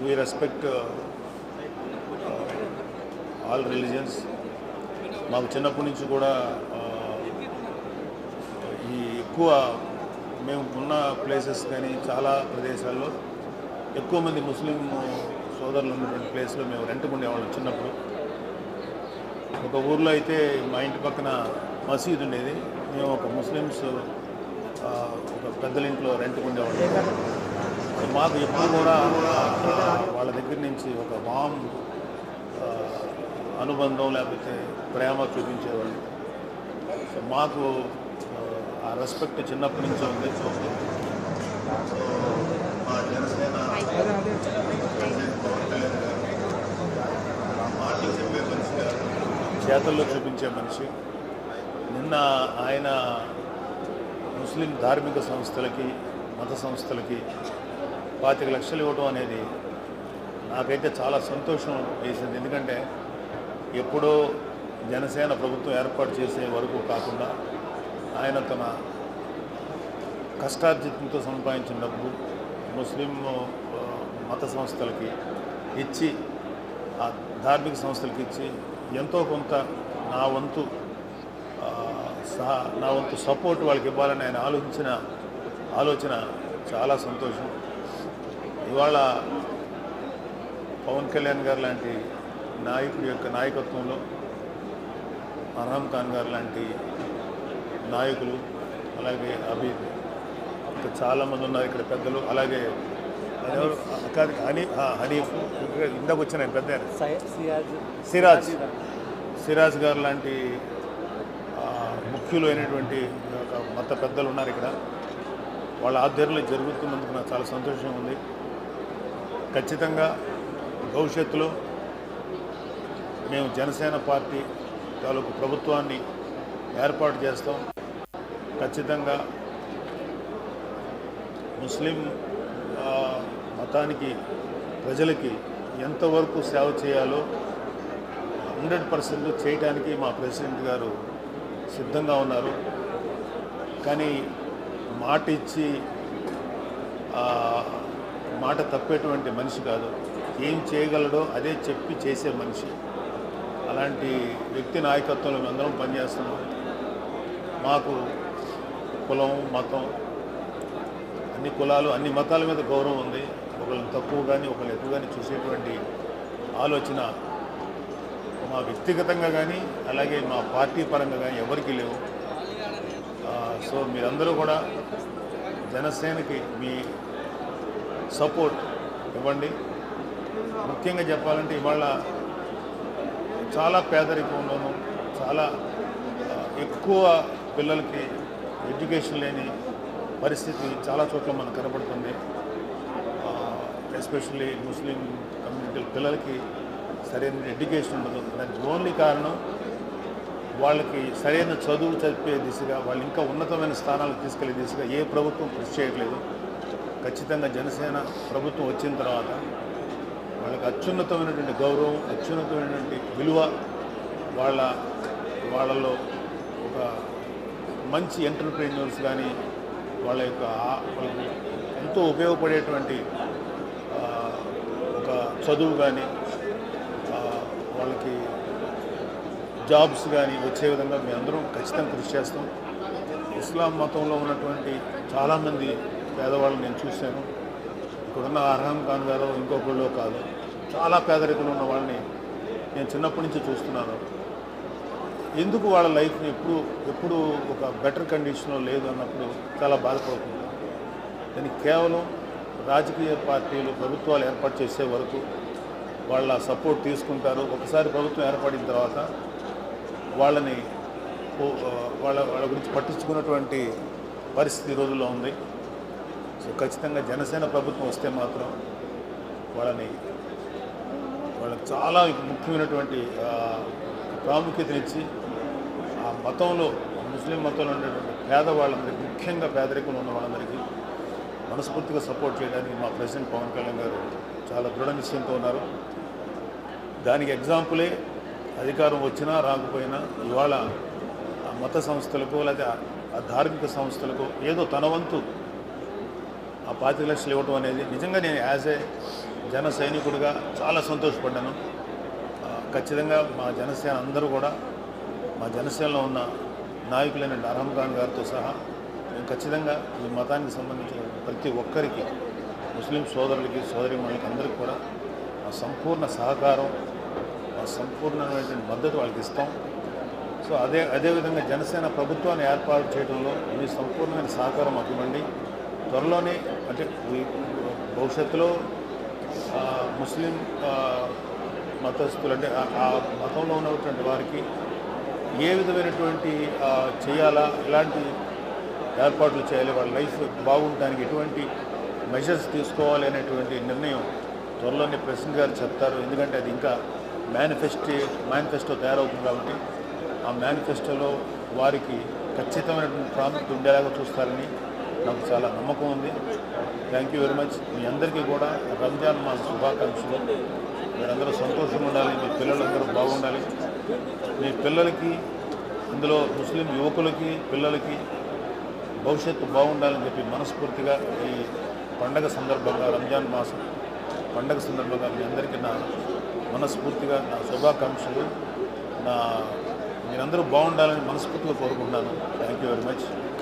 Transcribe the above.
We respect all religions మాకు చిన్నప్పటి నుంచి కూడా ఆ, ఈ ఎక్కువ మేము ఉన్న ప్లేసెస్ కానీ చాలా ప్రదేశాల్లో ఎక్కువ మంది ముస్లిం సోదరులు ఉన్నటువంటి ప్లేస్లో మేము రెంట్కు ఉండేవాళ్ళం చిన్నప్పుడు ఒక ఊర్లో అయితే మా ఇంటి పక్కన మసీద్ ఉండేది మేము ఒక ముస్లిమ్స్ ఆ, ఒక పెద్దల ఇంట్లో రెంట్కు ఉండేవాళ్ళం సో మాకు ఎప్పుడు కూడా ఆ, వాళ్ళ దగ్గర నుంచి ఒక వామ్ ఆ, అనుబంధం లేకపోతే ప్రేమ చూపించేవాళ్ళు సో మాకు ఆ, ఆ రెస్పెక్ట్ చిన్నప్పటి నుంచి ఉంది సో సో మా జనసేన మాటలు చెప్పే మనిషి కాదు చేతల్లో చూపించే మనిషి నిన్న ఆయన ముస్లిం ధార్మిక సంస్థలకి మత సంస్థలకి పాతిక లక్షలు ఇవ్వడం అనేది నాకైతే చాలా సంతోషం వేసింది ఎందుకంటే ఎప్పుడో జనసేన ప్రభుత్వం ఏర్పాటు చేసే వరకు కాకుండా ఆయన తన కష్టార్జితంతో సంపాదించిన డబ్బు ముస్లిం ఆ, మత సంస్థలకి ఇచ్చి ఆ ధార్మిక సంస్థలకి ఇచ్చి ఎంతో కొంత నా వంతు ఆ, సహా నా వంతు సపోర్ట్ వాళ్ళకి ఇవ్వాలని ఆయన ఆలోచించిన ఆలోచన చాలా సంతోషం ఇవాళ పవన్ కళ్యాణ్ గారు లాంటి నాయకుడి యొక్క నాయకత్వంలో అర్హం ఖాన్ గారు లాంటి నాయకులు అలాగే అభి ఇంకా చాలామంది ఉన్నారు ఇక్కడ పెద్దలు అలాగే ఆయన ఎవరు? కాదు హనీ ఆ, హనీఫ్ ఇంకా ఇందాక వచ్చిన ఆయన పెద్ద ఆయన. సిరాజ్ సిరాజ్ గారు లాంటి ఆ, ముఖ్యులు అయినటువంటి ఒక మత పెద్దలు ఉన్నారు ఇక్కడ వాళ్ళ ఆధ్వర్యంలో జరుగుతున్నందుకు నాకు చాలా సంతోషంగా ఉంది ఖచ్చితంగా భవిష్యత్తులో మేము జనసేన పార్టీ తాలూకు ప్రభుత్వాన్ని ఏర్పాటు చేస్తాం ఖచ్చితంగా ముస్లిం ఆ, మతానికి ప్రజలకి ఎంతవరకు సేవ చేయాలో హండ్రెడ్ పర్సెంట్ చేయడానికి మా ప్రెసిడెంట్ గారు సిద్ధంగా ఉన్నారు కానీ మాట ఇచ్చి ఆ, మాట తప్పేటువంటి మనిషి కాదు ఏం చేయగలడో అదే చెప్పి చేసే మనిషి అలాంటి వ్యక్తి నాయకత్వంలో మేమందరం పనిచేస్తున్నాం మాకు కులం మతం అన్ని కులాలు అన్ని మతాల మీద గౌరవం ఉంది ఒకళ్ళని తక్కువ కానీ ఒకళ్ళు ఎక్కువ కానీ చూసేటువంటి ఆలోచన మా వ్యక్తిగతంగా కానీ అలాగే మా పార్టీ పరంగా కానీ ఎవరికీ లేవు ఆ, సో మీరందరూ కూడా జనసేనకి మీ సపోర్ట్ ఇవ్వండి ముఖ్యంగా చెప్పాలంటే ఇవాళ చాలా పేదరికంలోనూ చాలా ఆ, ఎక్కువ పిల్లలకి ఎడ్యుకేషన్ లేని పరిస్థితి చాలా చోట్ల మనకు కనబడుతుంది ఎస్పెషల్లీ ముస్లిం కమ్యూనిటీ పిల్లలకి సరైన ఎడ్యుకేషన్ ఉండదు దానికి ఓన్లీ కారణం వాళ్ళకి సరైన చదువు చదివే దిశగా వాళ్ళు ఇంకా ఉన్నతమైన స్థానాలకు తీసుకెళ్లే దిశగా ఏ ప్రభుత్వం కృషి చేయట్లేదు ఖచ్చితంగా జనసేన ప్రభుత్వం వచ్చిన తర్వాత వాళ్ళకి అత్యున్నతమైనటువంటి గౌరవం అత్యున్నతమైనటువంటి విలువ వాళ్ళ వాళ్ళలో ఒక మంచి ఎంటర్ప్రీన్యూర్స్ కానీ వాళ్ళ యొక్క ఆ- వాళ్ళకి ఎంతో ఉపయోగపడేటువంటి ఆ, ఒక చదువు కానీ ఆ, వాళ్ళకి జాబ్స్ కానీ వచ్చే విధంగా మేము అందరం ఖచ్చితంగా కృషి చేస్తాం ఇస్లాం మతంలో ఉన్నటువంటి చాలామంది పేదవాళ్ళని నేను చూశాను ఇక్కడున్న అర్హం ఖాన్ గారు ఇంకొకళ్ళు కాదు చాలా పేదరికంలో ఉన్న వాళ్ళని నేను చిన్నప్పటి నుంచి చూస్తున్నాను ఎందుకు వాళ్ళ లైఫ్ని ఎప్పుడు ఎప్పుడు ఒక బెటర్ కండిషన్లో లేదు అన్నప్పుడు చాలా బాధపడుతుంది దానికి కేవలం రాజకీయ పార్టీలు ప్రభుత్వాలు ఏర్పాటు చేసే వరకు వాళ్ళ సపోర్ట్ తీసుకుంటారు ఒకసారి ప్రభుత్వం ఏర్పడిన తర్వాత వాళ్ళని ఓ- వాళ్ళ వాళ్ళ గురించి పట్టించుకున్నటువంటి పరిస్థితి ఈ రోజుల్లో ఉంది సో ఖచ్చితంగా జనసేన ప్రభుత్వం వస్తే మాత్రం వాళ్ళని వాళ్ళకి చాలా ముఖ్యమైనటువంటి ఆ, ప్రాముఖ్యతనిచ్చి ఆ మతంలో ముస్లిం మతంలో ఉండేటువంటి పేదవాళ్ళందరికీ ముఖ్యంగా పేదరికంలో ఉన్న వాళ్ళందరికీ మనస్ఫూర్తిగా సపోర్ట్ చేయడానికి మా ప్రెసిడెంట్ పవన్ కళ్యాణ్ గారు చాలా దృఢ నిశ్చయంతో ఉన్నారు దానికి ఎగ్జాంపులే అధికారం వచ్చినా రాకపోయినా ఇవాళ ఆ మత సంస్థలకు లేదా ఆ ధార్మిక సంస్థలకు ఏదో తన వంతు ఆ పాతిక లక్షలు ఇవ్వటం అనేది నిజంగా నేను యాజ్ ఏ జన సైనికుడిగా చాలా సంతోషపడ్డాను ఆ, ఖచ్చితంగా మా జనసేన అందరూ కూడా మా జనసేనలో ఉన్న నాయకులైన అర్హం ఖాన్ గారితో సహా మేము ఖచ్చితంగా ఈ మతానికి సంబంధించిన ప్రతి ఒక్కరికి ముస్లిం సోదరులకి సోదరిమణులకి అందరికీ కూడా మా సంపూర్ణ సహకారం మా సంపూర్ణమైనటువంటి మద్దతు వాళ్ళకి ఇస్తాం సో అదే అదేవిధంగా జనసేన ప్రభుత్వాన్ని ఏర్పాటు చేయడంలో మీ సంపూర్ణమైన సహకారం మాకు ఇవ్వండి త్వరలోనే అంటే ఈ భవిష్యత్తులో ఆ, ముస్లిం ఆ, మతస్థులు అంటే ఆ- ఆ మతంలో ఉన్నటువంటి వారికి ఏ విధమైనటువంటి ఆ, చేయాలా ఎలాంటి ఏర్పాట్లు చేయాలి వాళ్ళ లైఫ్ బాగుండడానికి ఎటువంటి మెజర్స్ తీసుకోవాలి అనేటువంటి నిర్ణయం త్వరలోనే ప్రెసిడెంట్ గారు చెప్తారు ఎందుకంటే అది ఇంకా మేనిఫెస్టో మేనిఫెస్టో తయారవుతుంది కాబట్టి ఆ మేనిఫెస్టోలో వారికి ఖచ్చితమైనటువంటి ప్రాముఖ్యత ఉండేలాగా చూస్తారని నాకు చాలా నమ్మకం ఉంది థ్యాంక్ యూ వెరీ మచ్ మీ అందరికీ కూడా రంజాన్ మాస శుభాకాంక్షలు మీరందరూ సంతోషంగా ఉండాలి మీ పిల్లలందరూ బాగుండాలి మీ పిల్లలకి అందులో ముస్లిం యువకులకి పిల్లలకి భవిష్యత్తు బాగుండాలని చెప్పి మనస్ఫూర్తిగా ఈ పండగ సందర్భంగా రంజాన్ మాసం పండగ సందర్భంగా మీ అందరికీ నా మనస్ఫూర్తిగా నా శుభాకాంక్షలు నా మీరందరూ బాగుండాలని మనస్ఫూర్తిగా కోరుకుంటున్నాను థ్యాంక్ యూ వెరీ మచ్